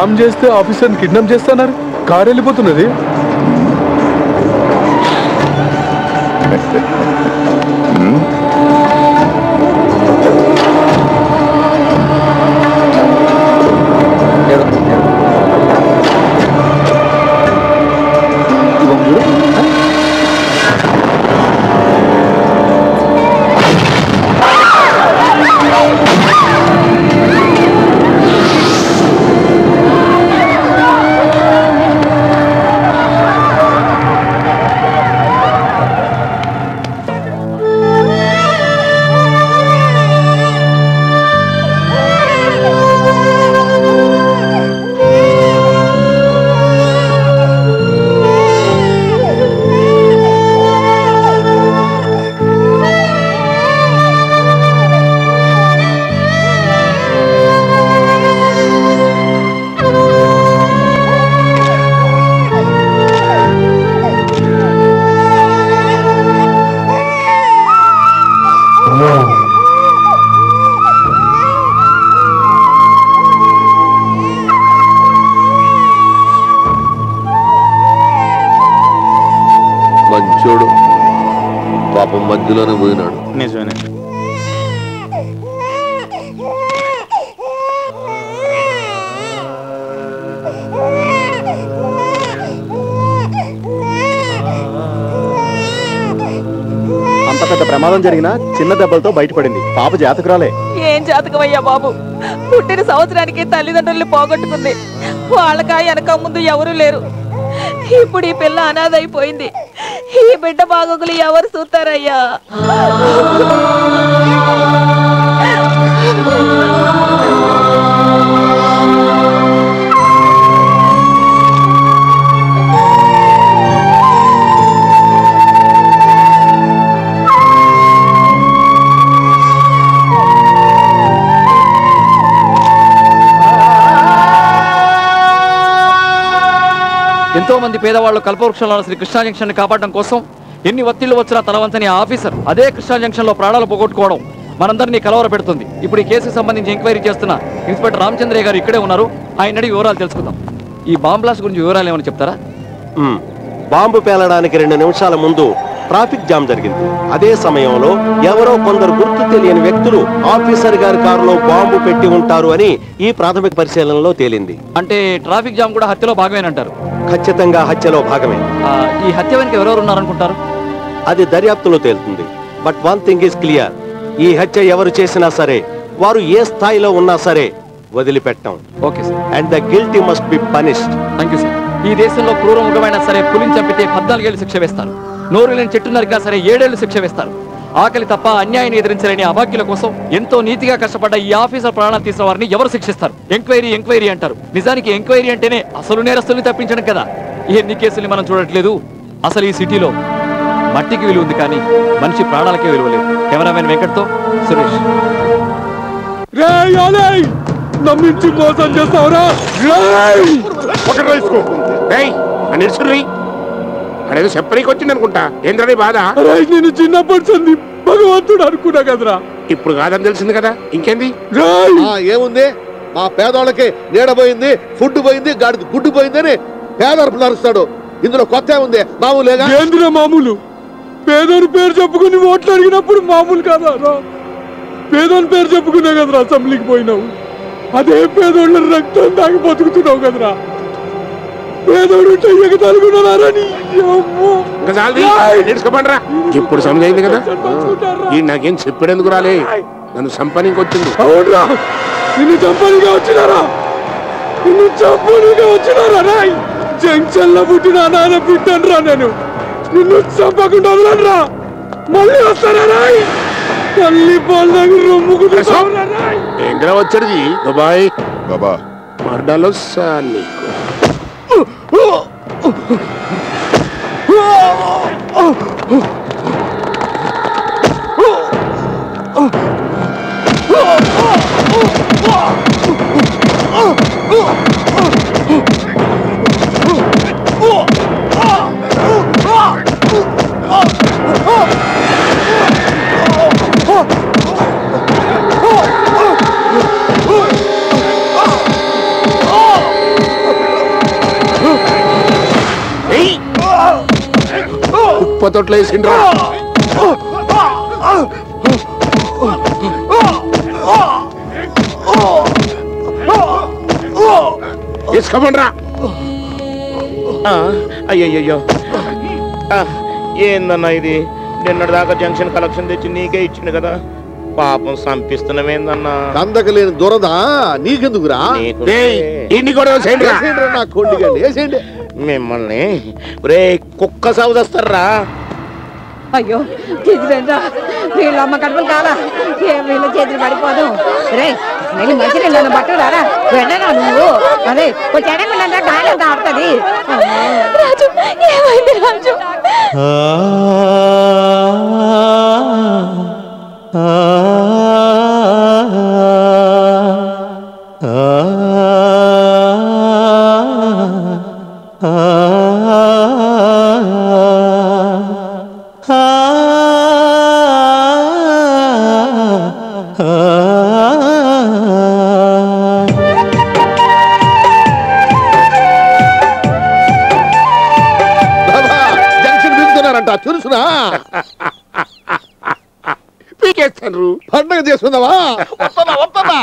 Jam చేస్తే ఆఫీసర్ని kidnap చేస్తున్నారు కారు వెళ్ళిపోతున్నది మంచోడు పాపం మధ్యలోనే పోయినాడు నిజమే అంత పెద్ద ప్రమాదం జరిగినా చిన్న దెబ్బలతో బయటపడింది పాప జాతకురాలే ఏం జాతకమయ్యా బాబు పుట్టిన సంవత్సరానికి తల్లిదండ్రుల్ని పోగొట్టుకుంది వాళ్ళకా వెనక ముందు ఎవరు లేరు ఇప్పుడు ఈ పిల్ల అనాథ అయిపోయింది ఈ బిడ్డ బాగోగులు ఎవరు చూస్తారయ్యా ఎంతో మంది పేదవాళ్ళు కల్పవృక్షంలో శ్రీ కృష్ణా జంక్షన్ ని కాపాడడం కోసం ఎన్ని ఒత్తిళ్లు వచ్చినా తలవంచని ఆ ఆఫీసర్ అదే కృష్ణా జంక్షన్ లో ప్రాణాలు పోగొట్టుకోవడం మనందరినీ కలవర పెడుతుంది ఇప్పుడు ఈ కేసుకు సంబంధించి ఎంక్వైరీ చేస్తున్న ఇన్స్పెక్టర్ రామచంద్రయ్య గారు ఇక్కడే ఉన్నారు ఆయన అడిగి వివరాలు తెలుసుకుందాం ఈ బాంబ్ బ్లాస్ట్ గురించి వివరాలు ఏమైనా చెప్తారా మ్మ్. బాంబు పేలడానికి రెండు నిమిషాల ముందు ట్రాఫిక్ జామ్ జరిగింది అదే సమయంలో ఎవరో కొందరు గుర్తు తెలియని వ్యక్తులు ఆఫీసర్ గారి కారులో బాంబు పెట్టి ఉంటారు అని ఈ ప్రాథమిక పరిశీలనలో తేలింది అంటే ట్రాఫిక్ జామ్ కూడా హత్యలో భాగమేనంటారు ఖచ్చితంగా హత్యలో భాగమే ఆ, ఈ హత్య వెనుక ఎవరెవరు ఉన్నారనుకుంటారు అది దర్యాప్తులో తేలుతుంది but one thing is clear ఈ హత్య ఎవరు చేసినా సరే వారు ఏ స్థాయిలో ఉన్నా సరే వదిలిపెట్టం okay sir and the guilty must be punished thank you sir ఈ దేశంలో క్రూర మృగమైనా సరే పులిని చంపితే పద్నాలుగేళ్లు శిక్ష వేస్తారు నోరు లేని చెట్టు నరికా సరే ఏడేళ్లు శిక్ష వేస్తారు ఆకలి తప్ప అన్యాయాన్ని ఎదిరించలేని అభాగ్యుల కోసం ఎంతో నీతిగా కష్టపడ్డ ఈ ఆఫీసర్ ప్రాణాలు తీసిన వారిని ఎవరు శిక్షిస్తారు ఎంక్వైరీ ఎంక్వైరీ అంటారు నిజానికి ఎంక్వైరీ అంటేనే అసలు నేరస్తుల్ని తప్పించడం కదా ఎన్ని కేసుల్ని మనం చూడట్లేదు అసలు ఈ సిటీలో మట్టికి విలువ ఉంది కానీ మనిషి ప్రాణాలకే విలువ లేదు కెమెరామెన్ వెంకట్తో సురేష్ రేయ్ ఆలయ్ నమ్మించి మోసం చేస్తావురా రేయ్ ఒకటి రాసుకో రేయ్ అని ఇడుచుర్రి అడేదో చెప్పనీకి వచ్చింది అనుకుంటా ఏంద్రీ బాధ రేయ్ నేను చిన్నప్పటి సంది భగవంతుడు అనుకున్నా కదరా ఇప్పుడు కాదని తెలిసింది కదా ఇంకేంది రేయ్ ఆ, ఏముంది మా పేదవాళ్ళకి నీడ పోయింది ఫుడ్ పోయింది గాడికి గుడ్డు పోయిందని పేదరపు నరుస్తాడు ఇందులో కొత్త ఏముంది మామూలేగా ఏందిరా మామూలు పేదోని పేరు చెప్పుకుని ఓట్లు అడిగినప్పుడు మామూలు కదా రా పేదోని పేరు చెప్పుకునే కదరా అసెంబ్లీకి పోయినావు అదే పేదోళ్ళ రక్తం దాగి బతుకుతున్నావు కదరా పేదోడు ఉంటే ఎగతలుగున్నారా నీ అమ్మో. ఇంకా చాలది నేర్చుకోమంటారా ఇప్పుడు సమజైంది కదా ఈ నాకేం చెప్పేందుకు రాలే నన్ను సంపనీకి వచ్చింది అవునరా నిన్ను చంపనిగా వచ్చినారా నిన్ను చంపనిగా వచ్చినారా రాయ్ జంక్షన్ లో పుట్టిన నాన్న బిడ్డనరా నేను నిన్ను చంపకుండా వదలనరా మళ్ళీ వస్తారా రాయ్ తల్లి పాల దగ్గర రొమ్ముకు రాయ్ ఏంద్రా వచ్చేది దుబాయ్ బాబా మర్డాలో సాలి కుక్క తొట్లో వేసిండ్రా తీసుకోమండ్రా అయ్యయ్యో ఏందన్నా ఇది నిన్నటి దాకా జంక్షన్ కలెక్షన్ తెచ్చి నీకే ఇచ్చిండు కదా పాపం సంపిస్తున్నామేందన్నా కందక లేని దురద నీకెందుకురా నీకు డేయ్, ఇన్ని కూడా వేసేయండిరా వేసేయండిరా నా కొండిగండి వేసేయండి మిమ్మల్ని రే కుక్క సౌదస్తారా అయ్యో తీసుకురా వీళ్ళ అమ్మ కడుపులు కాలా ఏం వీళ్ళ చేతులు పడిపోదు రే వెళ్ళి మంచి నీళ్ళని పట్టురారా వెళ్ళరా నువ్వు అదే కొంచెం ఎడమన్నా గాలి అంతా ఆడుతుంది రాజు ఏమైంది రాజు బాబా, జంక్షన్ బిగుతున్నారంట తెలుసునా పీకేస్తారు పండగ చేసుకుందావా వస్తానా వస్తానా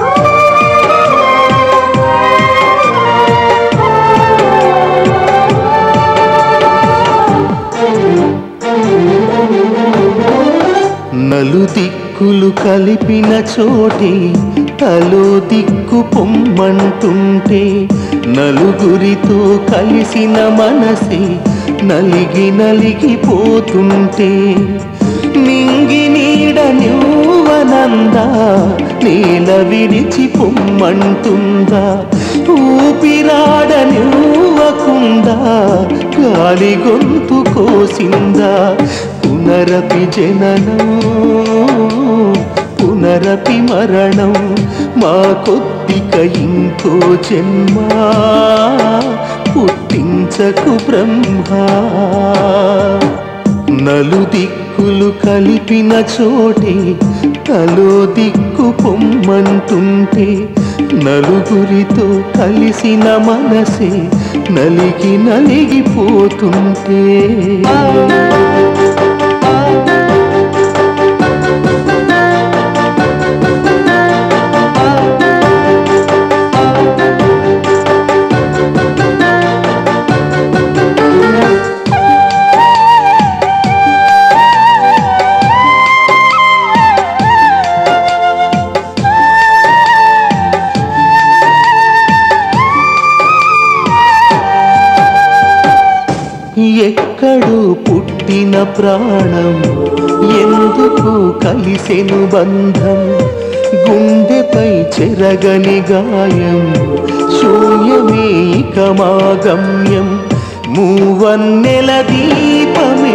నలు దిక్కులు కలిపిన చోటే తలో దిక్కు పొమ్మంటుంటే నలుగురితో కలిసిన మనసే నలిగి నలిగిపోతుంటే నింగి నీడ నువ్వనందా నేల విడిచి పొమ్మంటుందా ఊపిరాడ నువ్వకుండా గాలి గొంతు కోసిందా పునరపి జననం పునరపి మరణం మా కొద్దిక ఇంకో జన్మ పుట్టించకు బ్రహ్మ నలు దిక్కులు కలిపిన చోటే తలో దిక్కు పొమ్మంటుంటే నలుగురితో కలిసిన మనసే నలిగి నలిగిపోతుంటే ఎక్కడు పుట్టిన ప్రాణం ఎందుకు కలిసెను బంధం గుండెపై చెరగని గాయం శూన్యమే ఇక మా గమ్యం మూవన్నెల దీపమే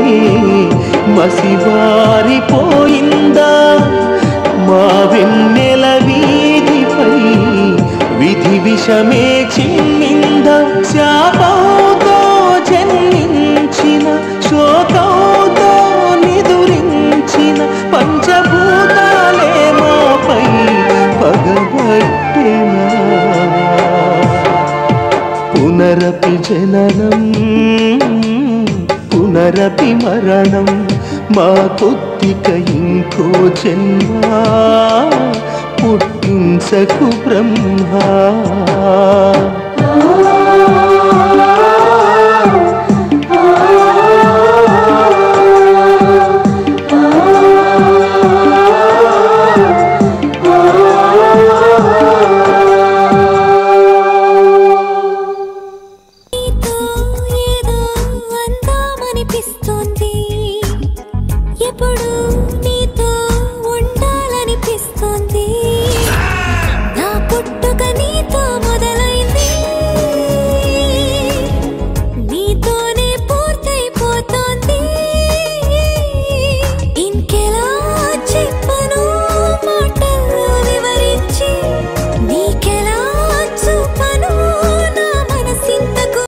మసివారిపోయిందా మా వెన్నెల వీధిపై విధి విషమే చిన్నింద శాపంతో జన్మించిన శోకంతో నిదురించిన పంచభూతాలే మాపై పగబట్టెనా పునరపి జననం పునరపి మరణం మా కొద్దిక ఇంకో జన్మ పుట్టించకు బ్రహ్మ